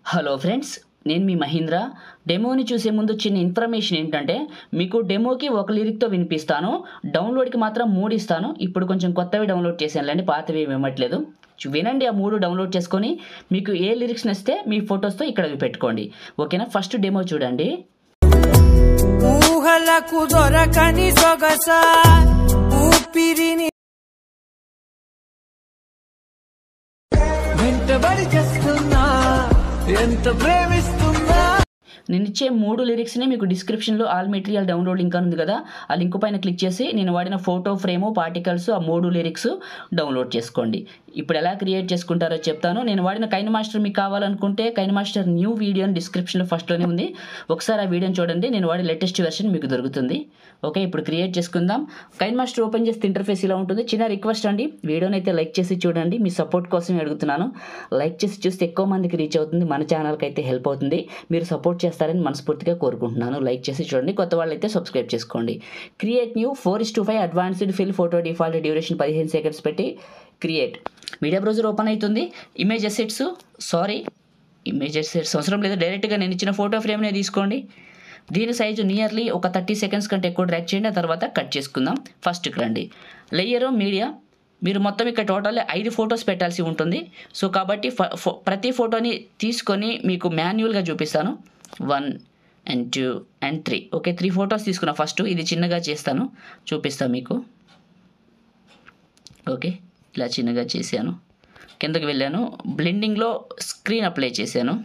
hello friends నేను మీ మహీంద్ర డెమోని చూసే ముందు చిన్న ఇన్ఫర్మేషన్ ఏంటంటే మీకు డెమోకి ఒక లిరిక్తో వినిపిస్తాను డౌన్లోడ్కి మాత్రం మూడు ఇస్తాను ఇప్పుడు కొంచెం కొత్తవి డౌన్లోడ్ చేసానులేండి పాతవి ఏమి ఇవ్వట్లేదు చు- వినండి ఆ మూడు డౌన్లోడ్ చేసుకొని మీకు ఏ లిరిక్స్ నచ్చితే మీ ఫొటోస్తో ఇక్కడ అవి పెట్టుకోండి ఓకేనా ఫస్ట్ డెమో చూడండి ఊహలకు దొరకని సొగస ఊపిరిని వెంటబడి చేస్తున్నా ఎంత ప్రేమిస్తున్నా నేను ఇచ్చే మూడు లిరిక్స్ని మీకు డిస్క్రిప్షన్లో ఆల్ మెటీరియల్ డౌన్లోడ్ లింక్ అని ఉంది కదా ఆ లింక్ పైన క్లిక్ చేసి నేను వాడిన ఫోటో ఫ్రేము పార్టికల్స్ ఆ మూడు లిరిక్స్ డౌన్లోడ్ చేసుకోండి ఇప్పుడు ఎలా క్రియేట్ చేసుకుంటారో చెప్తాను నేను వాడిన కైన్ మాస్టర్ మీకు కావాలనుకుంటే కైన్ మాస్టర్ న్యూ వీడియో డిస్క్రిప్షన్లో ఫస్ట్లోనే ఉంది ఒకసారి ఆ వీడియోని చూడండి నేను వాడి లేటెస్ట్ వెర్షన్ మీకు దొరుకుతుంది ఓకే ఇప్పుడు క్రియేట్ చేసుకుందాం కైన్ మాస్టర్ ఓపెన్ చేస్తే ఇంటర్ఫేస్ ఇలా ఉంటుంది చిన్న రిక్వెస్ట్ అండి వీడియోని అయితే లైక్ చేసి చూడండి మీ సపోర్ట్ కోసం అడుగుతున్నాను లైక్ చేసి చూస్తే ఎక్కువ మందికి రీచ్ అవుతుంది మన ఛానల్కి అయితే హెల్ప్ అవుతుంది మీరు సపోర్ట్ చేస్తారని మనస్ఫూర్తిగా కోరుకుంటున్నాను లైక్ చేసి చూడండి కొత్త వాళ్ళు అయితే సబ్స్క్రైబ్ చేసుకోండి create new four is to five advanced fill photo default duration పదిహేను సెకండ్స్ పెట్టి క్రియేట్ మీడియా బ్రౌజర్ ఓపెన్ అవుతుంది image assets sorry image assets అవసరం లేదు డైరెక్ట్గా నేను ఇచ్చిన ఫోటో ఫ్రేమ్నే తీసుకోండి దీని సైజు నియర్లీ ఒక థర్టీ సెకండ్స్ కంటే ఎక్కువ డ్రాక్ చేయండి ఆ తర్వాత కట్ చేసుకుందాం ఫస్ట్కి రండి లేయరు మీడియా మీరు మొత్తం ఇక్కడ టోటల్ ఐదు ఫొటోస్ పెట్టాల్సి ఉంటుంది సో కాబట్టి ఫ- ఫో- ప్రతి ఫోటోని తీసుకొని మీకు మాన్యువల్గా చూపిస్తాను one and two and three okay three photos తీసుకున్నా ఫస్ట్ ఇది చిన్నగా చేస్తాను చూపిస్తాను మీకు ఓకే ఇలా చిన్నగా చేశాను కిందకి వెళ్ళాను బ్లెండింగ్లో స్క్రీన్ అప్లై చేశాను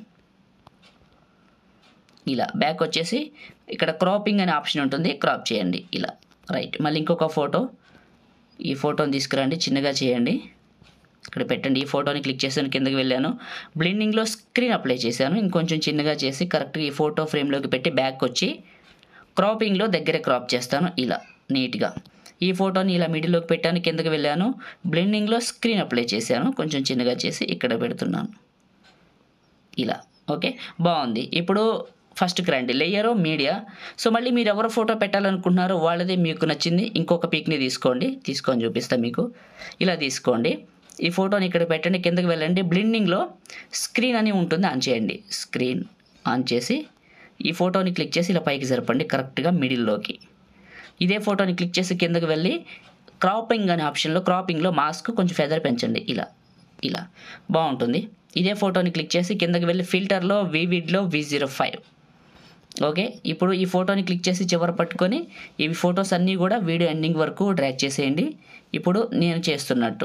ఇలా బ్యాక్ వచ్చేసి ఇక్కడ క్రాపింగ్ అనే ఆప్షన్ ఉంటుంది క్రాప్ చేయండి ఇలా రైట్ మళ్ళీ ఇంకొక ఫోటో ఈ ఫోటోని తీసుకురండి చిన్నగా చేయండి ఇక్కడ పెట్టండి ఈ ఫోటోని క్లిక్ చేసాను కిందకి వెళ్ళాను బ్లెండింగ్లో స్క్రీన్ అప్లై చేశాను ఇంకొంచెం చిన్నగా చేసి కరెక్ట్గా ఈ ఫోటో ఫ్రేమ్లోకి పెట్టి బ్యాక్ వచ్చి క్రాపింగ్లో దగ్గరే క్రాప్ చేస్తాను ఇలా నీట్గా ఈ ఫోటోని ఇలా మిడిల్లోకి పెట్టాను కిందకి వెళ్ళాను బ్లెండింగ్లో స్క్రీన్ అప్లై చేశాను కొంచెం చిన్నగా చేసి ఇక్కడ పెడుతున్నాను ఇలా ఓకే బాగుంది ఇప్పుడు ఫస్ట్కి రండి లేయరు మీడియా సో మళ్ళీ మీరు ఎవరు ఫోటో పెట్టాలనుకుంటున్నారో వాళ్ళది మీకు నచ్చింది ఇంకొక పిక్ని తీసుకోండి తీసుకొని చూపిస్తాను మీకు ఇలా తీసుకోండి ఈ ఫోటోని ఇక్కడ పెట్టండి కిందకి వెళ్ళండి బ్లిండింగ్లో స్క్రీన్ అని ఉంటుంది ఆన్ చేయండి స్క్రీన్ ఆన్ చేసి ఈ ఫోటోని క్లిక్ చేసి ఇలా పైకి జరపండి కరెక్ట్గా మిడిల్లోకి ఇదే ఫోటోని క్లిక్ చేసి కిందకి వెళ్ళి క్రాపింగ్ అనే ఆప్షన్లో క్రాపింగ్లో మాస్క్ కొంచెం ఫెదర్ పెంచండి ఇలా ఇలా బాగుంటుంది ఇదే ఫోటోని క్లిక్ చేసి కిందకి వెళ్ళి ఫిల్టర్లో వివిడ్లో వి జీరో ఫైవ్ ఓకే ఇప్పుడు ఈ ఫోటోని క్లిక్ చేసి చివర పట్టుకొని ఈ ఫొటోస్ అన్నీ కూడా వీడియో ఎండింగ్ వరకు డ్రాగ్ చేసేయండి ఇప్పుడు నేను చేస్తున్నట్టు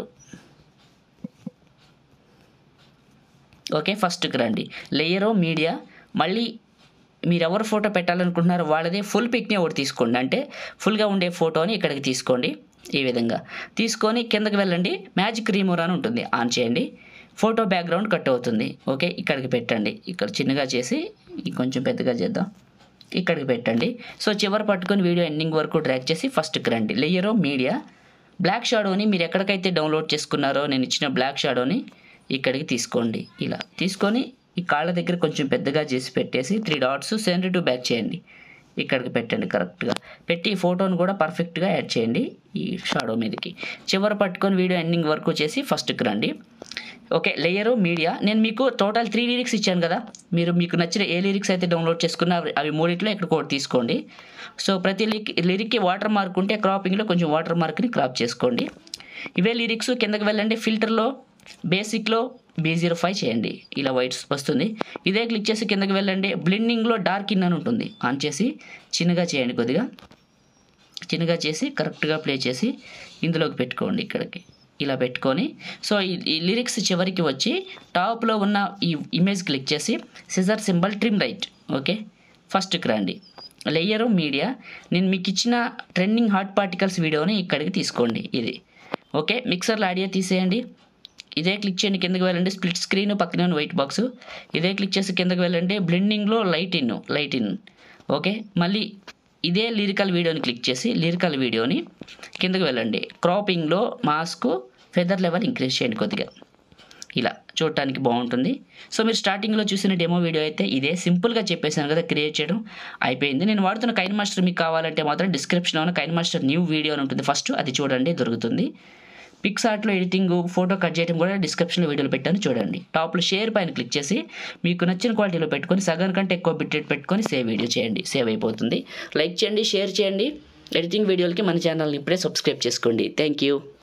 ఓకే ఫస్ట్కి రండి లేయరో మీడియా మళ్ళీ మీరు ఎవరు ఫోటో పెట్టాలనుకుంటున్నారో వాళ్ళదే ఫుల్ పిక్ని ఒకటి తీసుకోండి అంటే ఫుల్గా ఉండే ఫోటోని ఇక్కడికి తీసుకోండి ఈ విధంగా తీసుకొని కిందకి వెళ్ళండి మ్యాజిక్ రీమూవర్ అని ఉంటుంది ఆన్ చేయండి ఫోటో బ్యాక్గ్రౌండ్ కట్ అవుతుంది ఓకే ఇక్కడికి పెట్టండి ఇక్కడ చిన్నగా చేసి కొంచెం పెద్దగా చేద్దాం ఇక్కడికి పెట్టండి సో చివరి పట్టుకొని వీడియో ఎండింగ్ వరకు డ్రాక్ చేసి ఫస్ట్కి రండి లేయరో మీడియా బ్లాక్ షాడోని మీరు ఎక్కడికైతే డౌన్లోడ్ చేసుకున్నారో నేను ఇచ్చిన బ్లాక్ షాడోని ఇక్కడికి తీసుకోండి ఇలా తీసుకొని ఈ కాళ్ళ దగ్గర కొంచెం పెద్దగా చేసి పెట్టేసి three dots centre to back చేయండి ఇక్కడికి పెట్టండి కరెక్ట్గా పెట్టి ఈ ఫోటోని కూడా పర్ఫెక్ట్గా యాడ్ చేయండి ఈ షాడో మీదకి చివరి పట్టుకొని వీడియో ఎండింగ్ వరకు చేసి ఫస్ట్కి రండి ఓకే లేయరు మీడియా నేను మీకు టోటల్ త్రీ లిరిక్స్ ఇచ్చాను కదా మీరు మీకు నచ్చిన ఏ లిరిక్స్ అయితే డౌన్లోడ్ చేసుకున్నా అవి- అవి మూడిట్లో ఇక్కడ కోడ్ తీసుకోండి సో ప్రతి లిరిక్ లిరిక్కి వాటర్ మార్క్ ఉంటే క్రాపింగ్లో కొంచెం వాటర్ మార్క్ని క్రాప్ చేసుకోండి ఇవే లిరిక్స్ కిందకి వెళ్ళండి ఫిల్టర్లో బేసిక్లో బీ జీరో ఫైవ్ చేయండి ఇలా వైట్స్ వస్తుంది ఇదే క్లిక్ చేసి కిందకి వెళ్ళండి బ్లిండింగ్లో డార్క్ ఇన్ అని ఉంటుంది ఆన్ చేసి చిన్నగా చేయండి కొద్దిగా చిన్నగా చేసి కరెక్ట్గా ప్లే చేసి ఇందులోకి పెట్టుకోండి ఇక్కడికి ఇలా పెట్టుకొని సో ఈ ఈ లిరిక్స్ చివరికి వచ్చి టాప్లో ఉన్న ఈ ఇమేజ్ క్లిక్ చేసి scissor symbol trim right okay ఫస్ట్కి రండి లేయరు మీడియా నేను మీకు ఇచ్చిన ట్రెండింగ్ హాట్ పార్టికల్స్ వీడియోని ఇక్కడికి తీసుకోండి ఇది ఓకే మిక్సర్లో ఆడియో తీసేయండి ఇదే క్లిక్ చేయండి కిందకి వెళ్ళండి స్ప్లిట్ స్క్రీన్ పక్కనే ఉన్న వైట్ బాక్స్ ఇదే క్లిక్ చేసి కిందకి వెళ్ళండి బ్లెండింగ్లో light in light in okay మళ్ళీ ఇదే లిరికల్ వీడియోని క్లిక్ చేసి లిరికల్ వీడియోని కిందకి వెళ్ళండి క్రాపింగ్లో మాస్క్ ఫెదర్ లెవెల్ ఇంక్రీజ్ చేయండి కొద్దిగా ఇలా చూడటానికి బాగుంటుంది సో మీరు స్టార్టింగ్లో చూసిన డెమో వీడియో అయితే ఇదే సింపుల్గా చెప్పేసాను కదా క్రియేట్ చేయడం అయిపోయింది నేను వాడుతున్న కైన్ మాస్టర్ మీకు కావాలంటే మాత్రం డిస్క్రిప్షన్లో కైన్ మాస్టర్ న్యూ వీడియో అని ఉంటుంది ఫస్ట్ అది చూడండి దొరుకుతుంది పిక్సార్ట్లో ఎడిటింగ్ ఫోటో కట్ చేయడం కూడా డిస్క్రిప్షన్లో వీడియోలు పెట్టాను చూడండి టాప్లో షేర్ పైన క్లిక్ చేసి మీకు నచ్చిన క్వాలిటీలో పెట్టుకొని సగం కంటే ఎక్కువ బిట్ రేట్ పెట్టుకొని సేవ్ వీడియో చేయండి సేవ్ అయిపోతుంది లైక్ చేయండి షేర్ చేయండి ఎడిటింగ్ వీడియోలకి మన ఛానల్ని ఇప్పుడే సబ్స్క్రైబ్ చేసుకోండి థ్యాంక్ యూ